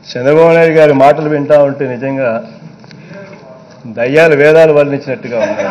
చంద్రబాబు నాయుడు గారి మాటలు వింటా ఉంటే నిజంగా దయ్యాలు వేదాలు వర్ణించినట్టుగా ఉన్నాయి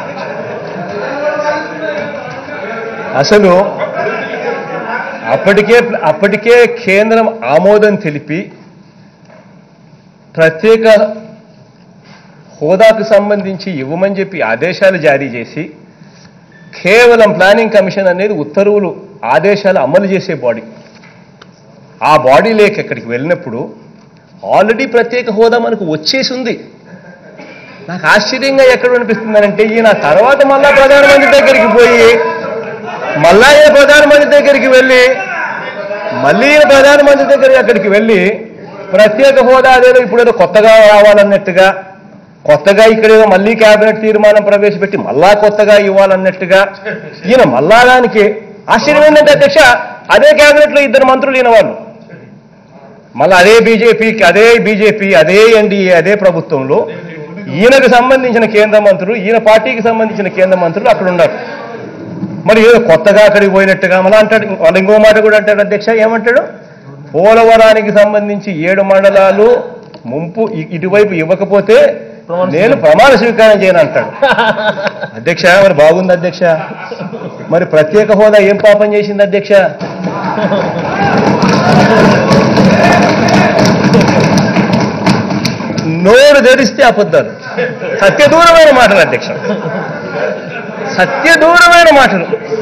అసలు అప్పటికే అప్పటికే కేంద్రం ఆమోదం తెలిపి ప్రత్యేక హోదాకు సంబంధించి ఇవ్వమని చెప్పి ఆదేశాలు జారీ చేసి కేవలం ప్లానింగ్ కమిషన్ అనేది ఉత్తర్వులు ఆదేశాలు అమలు చేసే బాడీ ఆ బాడీ లేక ఎక్కడికి వెళ్ళినప్పుడు ఆల్రెడీ ప్రత్యేక హోదా మనకు వచ్చేసి ఉంది నాకు ఆశ్చర్యంగా ఎక్కడ అనిపిస్తుందంటే ఈయన తర్వాత మళ్ళా ప్రధానమంత్రి దగ్గరికి పోయి మళ్ళా ఈయన ప్రధానమంత్రి దగ్గరికి వెళ్ళి మళ్ళీ ఈయన ప్రధానమంత్రి దగ్గరికి అక్కడికి వెళ్ళి ప్రత్యేక హోదా అదేదో ఇప్పుడేదో కొత్తగా రావాలన్నట్టుగా కొత్తగా ఇక్కడేదో మళ్ళీ కేబినెట్ తీర్మానం ప్రవేశపెట్టి మళ్ళా కొత్తగా ఇవ్వాలన్నట్టుగా ఈయన మళ్ళా దానికి ఆశ్చర్యం ఏంటంటే అధ్యక్ష అదే కేబినెట్లో ఇద్దరు మంత్రులు ఈయన వాళ్ళు మళ్ళీ అదే బీజేపీకి అదే బీజేపీ అదే ఎన్డీఏ అదే ప్రభుత్వంలో ఈయనకు సంబంధించిన కేంద్ర మంత్రులు ఈయన పార్టీకి సంబంధించిన కేంద్ర మంత్రులు అక్కడ ఉన్నారు మరి ఏదో కొత్తగా అక్కడికి పోయినట్టుగా మళ్ళీ అంటాడు వాళ్ళు ఇంకో మాట కూడా అంటాడు అధ్యక్ష ఏమంటాడు పోలవరానికి సంబంధించి ఏడు మండలాలు ముంపు ఇ- ఇటువైపు ఇవ్వకపోతే నేను ప్రమాణ స్వీకారం చేయను అంటాడు అధ్యక్ష మరి బాగుంది అధ్యక్ష మరి ప్రత్యేక హోదా ఏం పాపం చేసింది అధ్యక్ష నోరు తెరిస్తే అబద్ధాలు సత్య దూరమైన మాటలు అధ్యక్ష సత్య దూరమైన మాటలు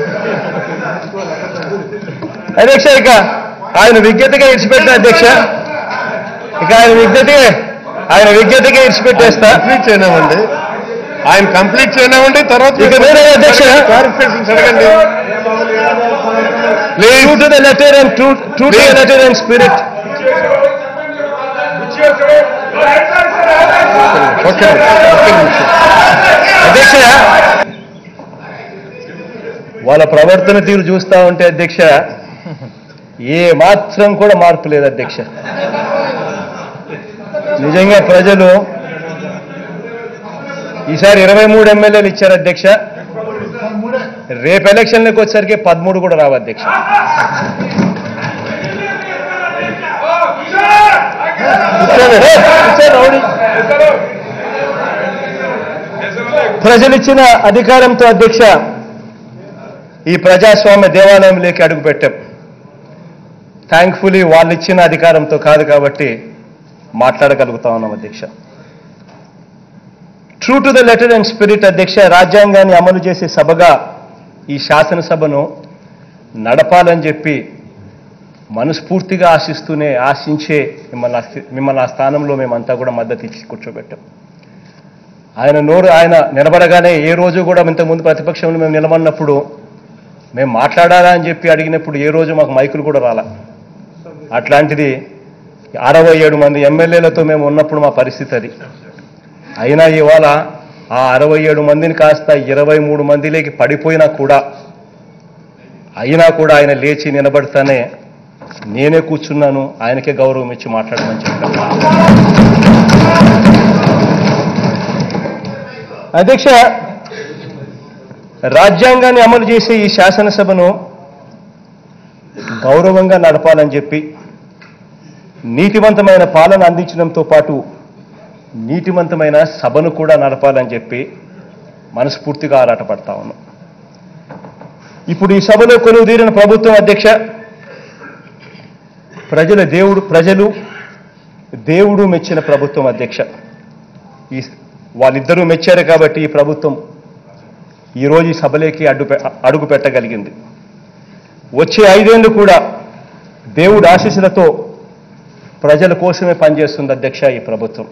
అధ్యక్ష ఇక ఆయన విజ్ఞతగా ఇడిచిపెట్టిన అధ్యక్ష ఇక ఆయన విజ్ఞతగా ఆయన విజ్ఞతగా ఇడిచిపెట్టేస్తా కంప్లీట్ చేయనామండి ఆయన కంప్లీట్ చేయనామండి తర్వాత ఇక వేరే అధ్యక్ష క్లారిఫికేషన్స్ అడగండి true to the letter and true to the letter and spirit okay అధ్యక్ష వాళ్ళ ప్రవర్తన తీరు చూస్తా ఉంటే అధ్యక్ష ఏ మాత్రం కూడా మార్పు లేదు అధ్యక్ష నిజంగా ప్రజలు ఈసారి ఇరవై మూడు ఎమ్మెల్యేలు ఇచ్చారు అధ్యక్ష రేపు ఎలక్షన్లకు వచ్చేసరికి పదమూడు కూడా రావు అధ్యక్ష కూర్చోండి, రే, కూర్చోండి, రౌడీ. ప్రజలిచ్చిన అధికారంతో అధ్యక్ష ఈ ప్రజాస్వామ్య దేవాలయంలోకి అడుగుపెట్టాం థ్యాంక్ఫుల్లీ వాళ్ళు ఇచ్చిన అధికారంతో కాదు కాబట్టి మాట్లాడగలుగుతా ఉన్నాం అధ్యక్ష true to the letter and spirit అధ్యక్ష రాజ్యాంగాన్ని అమలు చేసే సభగా ఈ శాసనసభను నడపాలని చెప్పి మనస్ఫూర్తిగా ఆశిస్తూనే ఆశించే మిమ్మల్ని ఆ స్థి- మిమ్మల్ని ఆ స్థానంలో మేమంతా కూడా మద్దతు ఇచ్చి కూర్చోబెట్టాం ఆయన నోరు ఆయన నిలబడగానే ఏ రోజు కూడా ఇంతకుముందు ప్రతిపక్షంలో మేము నిలబడినప్పుడు మేము మాట్లాడాలా అని చెప్పి అడిగినప్పుడు ఏ రోజు మాకు మైకులు కూడా రాలా అట్లాంటిది అరవై ఏడు మంది ఎమ్మెల్యేలతో మేము ఉన్నప్పుడు మా పరిస్థితి అది అయినా ఇవాళ ఆ అరవై ఏడు మందిని కాస్త ఇరవై మూడు మందిలోకి పడిపోయినా కూడా అయినా కూడా ఆయన లేచి నిలబడతానే నేనే కూర్చున్నాను ఆయనకే గౌరవం ఇచ్చి మాట్లాడమని చెప్పాను అధ్యక్ష రాజ్యాంగాన్ని అమలు చేసే ఈ శాసనసభను గౌరవంగా నడపాలని చెప్పి నీతివంతమైన పాలన అందించడంతో పాటు నీతివంతమైన సభను కూడా నడపాలని చెప్పి మనస్ఫూర్తిగా ఆరాటపడతా ఉన్నాం ఇప్పుడు ఈ సభలో కొలువు తీరిన ప్రభుత్వం అధ్యక్ష ప్రజల దేవుడు ప్రజలు దేవుడు మెచ్చిన ప్రభుత్వం అధ్యక్ష ఈ వాళ్ళిద్దరూ మెచ్చారు కాబట్టి ఈ ప్రభుత్వం ఈరోజు ఈ సభలోకి అడ్డు పె- అడుగు పెట్టగలిగింది వచ్చే ఐదేళ్లు కూడా దేవుడి ఆశీస్సులతో ప్రజల కోసమే పనిచేస్తుంది అధ్యక్ష ఈ ప్రభుత్వం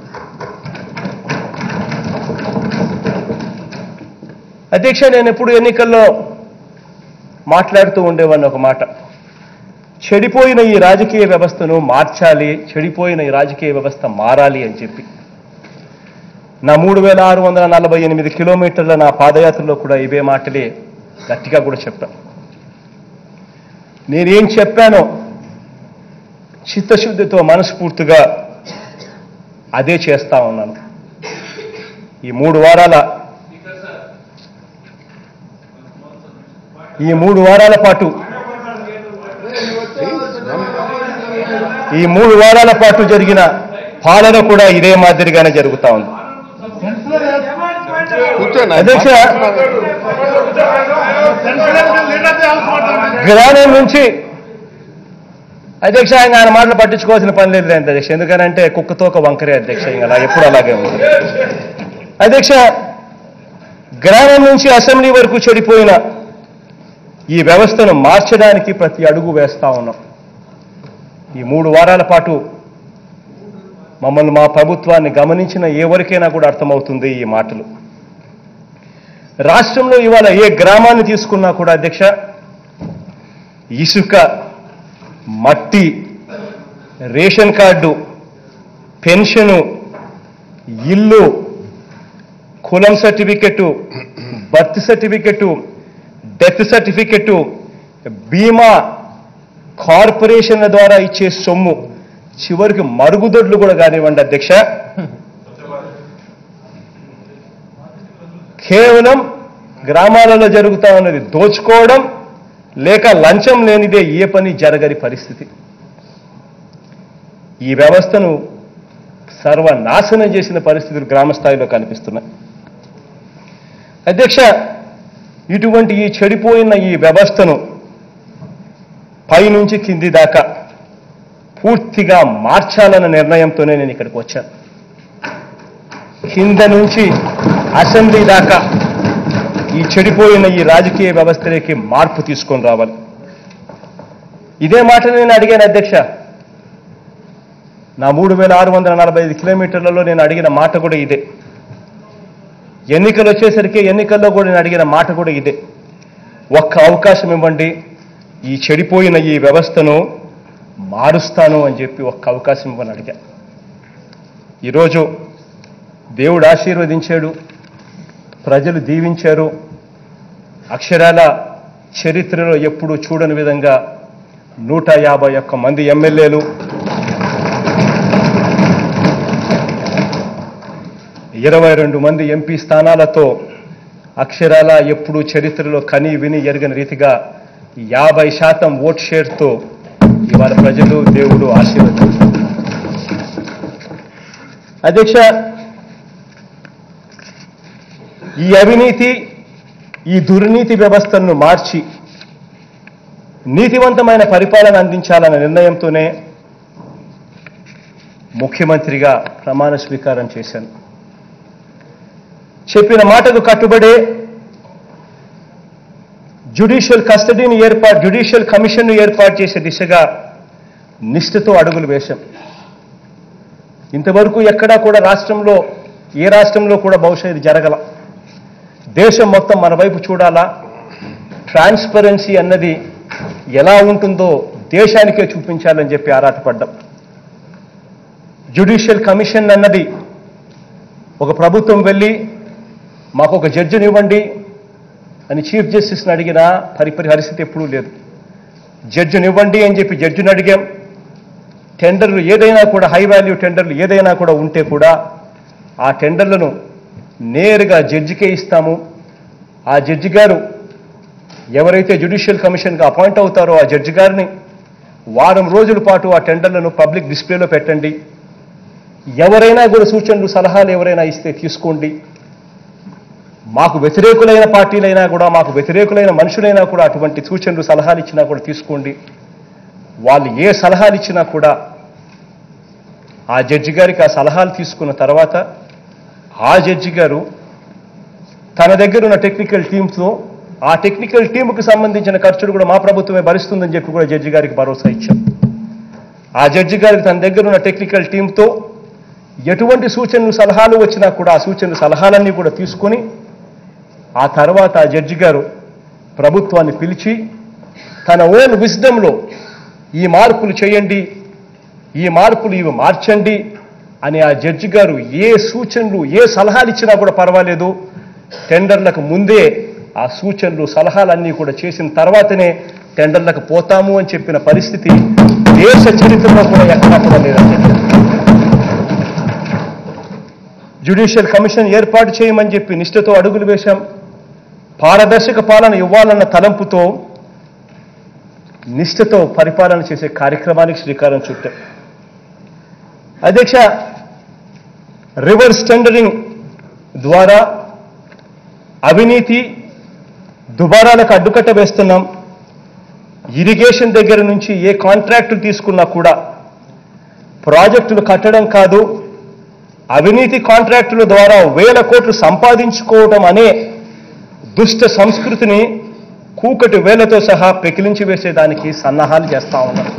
అధ్యక్ష నేను ఎప్పుడు ఎన్నికల్లో మాట్లాడుతూ ఉండేవాడిని ఒక మాట చెడిపోయిన ఈ రాజకీయ వ్యవస్థను మార్చాలి చెడిపోయిన ఈ రాజకీయ వ్యవస్థ మారాలి అని చెప్పి నా మూడు వేల ఆరు వందల నలభై ఎనిమిది కిలోమీటర్ల నా పాదయాత్రలో కూడా ఇవే మాటలే గట్టిగా కూడా చెప్పాను నేనేం చెప్పానో చిత్తశుద్ధితో మనస్ఫూర్తిగా అదే చేస్తా ఉన్నాను ఈ మూడు వారాల ఈ మూడు వారాల పాటు ఈ మూడు వారాల పాటు జరిగిన పాలన కూడా ఇదే మాదిరిగానే జరుగుతా ఉంది కూర్చోండి అధ్యక్ష గ్రామం నుంచి అధ్యక్ష ఆయన ఆయన మాటలు పట్టించుకోవాల్సిన పని లేదు లేదు అధ్యక్ష ఎందుకనంటే కుక్కతో ఒక వంకరే అధ్యక్ష ఇంకా అలా ఎప్పుడు అలాగే ఉంది అధ్యక్ష గ్రామం నుంచి అసెంబ్లీ వరకు చెడిపోయిన ఈ వ్యవస్థను మార్చడానికి ప్రతి అడుగు వేస్తా ఉన్నాం ఈ మూడు వారాల పాటు మమ్మల్ని మా ప్రభుత్వాన్ని గమనించిన ఎవరికైనా కూడా అర్థమవుతుంది ఈ మాటలు రాష్ట్రంలో ఇవాళ ఏ గ్రామాన్ని తీసుకున్నా కూడా అధ్యక్ష ఇసుక మట్టి రేషన్ కార్డు పెన్షను ఇల్లు కులం certificate birth certificate death certificate బీమా కార్పొరేషన్ల ద్వారా ఇచ్చే సొమ్ము చివరికి మరుగుదొడ్లు కూడా కానివ్వండి అధ్యక్ష కేవలం గ్రామాలలో జరుగుతా ఉన్నది దోచుకోవడం లేక లంచం లేనిదే ఏ పని జరగని పరిస్థితి ఈ వ్యవస్థను సర్వనాశనం చేసిన పరిస్థితులు గ్రామ స్థాయిలో కనిపిస్తున్నాయి అధ్యక్ష ఇటువంటి ఈ చెడిపోయిన ఈ వ్యవస్థను పైనుంచి కింది దాకా పూర్తిగా మార్చాలన్న నిర్ణయంతోనే నేను ఇక్కడికి వచ్చాను కింద నుంచి అసెంబ్లీ దాకా ఈ చెడిపోయిన ఈ రాజకీయ వ్యవస్థలోకి మార్పు తీసుకొని రావాలి ఇదే మాట నేను అడిగాను అధ్యక్ష నా మూడు వేల ఆరు వందల నలభై ఐదు కిలోమీటర్లలో నేను అడిగిన మాట కూడా ఇదే ఎన్నికలు వచ్చేసరికి ఎన్నికల్లో కూడా నేను అడిగిన మాట కూడా ఇదే ఒక్క అవకాశం ఇవ్వండి ఈ చెడిపోయిన ఈ వ్యవస్థను మారుస్తాను అని చెప్పి ఒక్క అవకాశం ఇవ్వని అడిగా ఈరోజు దేవుడు ఆశీర్వదించాడు ప్రజలు దీవించారు అక్షరాల చరిత్రలో ఎప్పుడూ చూడని విధంగా నూట యాభై ఒక్క మంది ఎమ్మెల్యేలు ఇరవై రెండు మంది ఎంపీ స్థానాలతో అక్షరాల ఎప్పుడూ చరిత్రలో కని విని ఎరగని రీతిగా యాభై శాతం ఓట్ షేర్తో ఇవాళ ప్రజలు దేవుడు ఆశీర్వదించారు అధ్యక్ష ఈ అవినీతి ఈ దుర్నీతి వ్యవస్థను మార్చి నీతివంతమైన పరిపాలన అందించాలన్న నిర్ణయంతోనే ముఖ్యమంత్రిగా ప్రమాణ స్వీకారం చేశాను చెప్పిన మాటకు కట్టుబడే జ్యుడిషియల్ కస్టడీని ఏర్పాటు జ్యుడిషియల్ కమిషన్ను ఏర్పాటు చేసే దిశగా నిష్ఠతో అడుగులు వేశాం ఇంతవరకు ఎక్కడా కూడా రాష్ట్రంలో ఏ రాష్ట్రంలో కూడా బహుశా ఇది జరగల దేశం మొత్తం మన వైపు చూడాలా ట్రాన్స్పరెన్సీ అన్నది ఎలా ఉంటుందో దేశానికే చూపించాలని చెప్పి ఆరాటపడ్డాం జ్యుడిషియల్ కమిషన్ అన్నది ఒక ప్రభుత్వం వెళ్ళి మాకు ఒక జడ్జిని ఇవ్వండి అని చీఫ్ జస్టిస్ని అడిగిన పరిపరి పరిస్థితి ఎప్పుడూ లేదు జడ్జిని ఇవ్వండి అని చెప్పి జడ్జిని అడిగాం టెండర్లు ఏదైనా కూడా హై వాల్యూ టెండర్లు ఏదైనా కూడా ఉంటే కూడా ఆ టెండర్లను నేరుగా జడ్జికే ఇస్తాము ఆ జడ్జి గారు ఎవరైతే జ్యుడిషియల్ కమిషన్గా అపాయింట్ అవుతారో ఆ జడ్జి గారిని వారం రోజుల పాటు ఆ టెండర్లను పబ్లిక్ డిస్ప్లేలో పెట్టండి ఎవరైనా కూడా సూచనలు సలహాలు ఎవరైనా ఇస్తే తీసుకోండి మాకు వ్యతిరేకులైన పార్టీలైనా కూడా మాకు వ్యతిరేకులైన మనుషులైనా కూడా అటువంటి సూచనలు సలహాలు ఇచ్చినా కూడా తీసుకోండి వాళ్ళు ఏ సలహాలు ఇచ్చినా కూడా ఆ జడ్జి గారికి ఆ సలహాలు తీసుకున్న తర్వాత ఆ జడ్జి గారు తన దగ్గర ఉన్న టెక్నికల్ టీమ్తో ఆ టెక్నికల్ టీముకు సంబంధించిన ఖర్చులు కూడా మా ప్రభుత్వమే భరిస్తుందని చెప్పి కూడా జడ్జి గారికి భరోసా ఇచ్చాం ఆ జడ్జి గారికి తన దగ్గర ఉన్న టెక్నికల్ టీంతో ఎటువంటి సూచనలు సలహాలు వచ్చినా కూడా ఆ సూచనలు సలహాలన్నీ కూడా తీసుకొని ఆ తర్వాత ఆ జడ్జి గారు ప్రభుత్వాన్ని పిలిచి తన ఓన్ విజ్డమ్లో ఈ మార్పులు చేయండి ఈ మార్పులు ఇవి మార్చండి అని ఆ జడ్జి గారు ఏ సూచనలు ఏ సలహాలు ఇచ్చినా కూడా పర్వాలేదు టెండర్లకు ముందే ఆ సూచనలు సలహాలన్నీ కూడా చేసిన తర్వాతనే టెండర్లకు పోతాము అని చెప్పిన పరిస్థితి దేశ చరిత్రలో కూడా ఎక్కడా కూడా లేదని చెప్పారు జ్యుడిషియల్ కమిషన్ ఏర్పాటు చేయమని చెప్పి నిష్ఠతో అడుగులు వేశాం పారదర్శక పాలన ఇవ్వాలన్న తలంపుతో నిష్ఠతో పరిపాలన చేసే కార్యక్రమానికి శ్రీకారం చుట్టాం అధ్యక్ష రివర్స్ టెండరింగ్ ద్వారా అవినీతి దుబారాలకు అడ్డుకట్ట వేస్తున్నాం ఇరిగేషన్ దగ్గర నుంచి ఏ కాంట్రాక్టులు తీసుకున్నా కూడా ప్రాజెక్టులు కట్టడం కాదు అవినీతి కాంట్రాక్టుల ద్వారా వేల కోట్లు సంపాదించుకోవడం అనే దుష్ట సంస్కృతిని కూకటి వేలతో సహా పెకిలించి వేసేదానికి సన్నాహాలు చేస్తా ఉన్నారు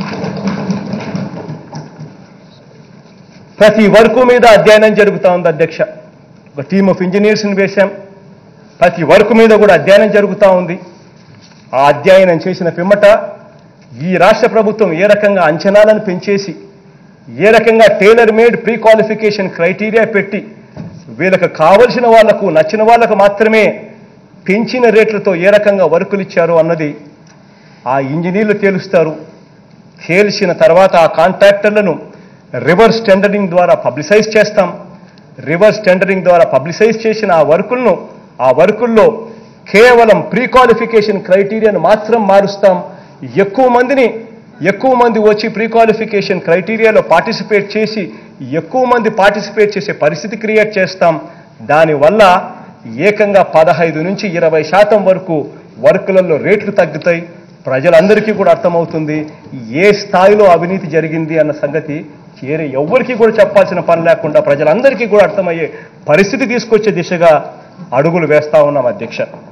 ప్రతి వర్కు మీద అధ్యయనం జరుగుతూ ఉంది అధ్యక్ష ఒక టీమ్ ఆఫ్ ఇంజనీర్స్ని వేశాం ప్రతి వర్క్ మీద కూడా అధ్యయనం జరుగుతూ ఉంది ఆ అధ్యయనం చేసిన పిమ్మట ఈ రాష్ట్ర ప్రభుత్వం ఏ రకంగా అంచనాలను పెంచేసి ఏ రకంగా tailor made pre qualification criteria పెట్టి వీళ్ళకి కావలసిన వాళ్లకు నచ్చిన వాళ్లకు మాత్రమే పెంచిన రేట్లతో ఏ రకంగా వర్కులు ఇచ్చారో అన్నది ఆ ఇంజనీర్లు తేలుస్తారు తేల్చిన తర్వాత ఆ కాంట్రాక్టర్లను రివర్స్ టెండరింగ్ ద్వారా పబ్లిసైజ్ చేస్తాం రివర్స్ టెండరింగ్ ద్వారా పబ్లిసైజ్ చేసిన ఆ వర్కులను ఆ వర్కుల్లో కేవలం ప్రీ క్వాలిఫికేషన్ క్రైటీరియాను మాత్రం మారుస్తాం ఎక్కువ మందిని ఎక్కువ మంది వచ్చి ప్రీ క్వాలిఫికేషన్ క్రైటీరియాలో పార్టిసిపేట్ చేసి ఎక్కువ మంది పార్టిసిపేట్ చేసే పరిస్థితి క్రియేట్ చేస్తాం దానివల్ల ఏకంగా పదహైదు నుంచి ఇరవై శాతం వరకు వర్కులలో రేట్లు తగ్గుతాయి ప్రజలందరికీ కూడా అర్థమవుతుంది ఏ స్థాయిలో అవినీతి జరిగింది అన్న సంగతి వేరే ఎవ్వరికీ కూడా చెప్పాల్సిన పని లేకుండా ప్రజలందరికీ కూడా అర్థమయ్యే పరిస్థితి తీసుకొచ్చే దిశగా అడుగులు వేస్తా ఉన్నాం అధ్యక్ష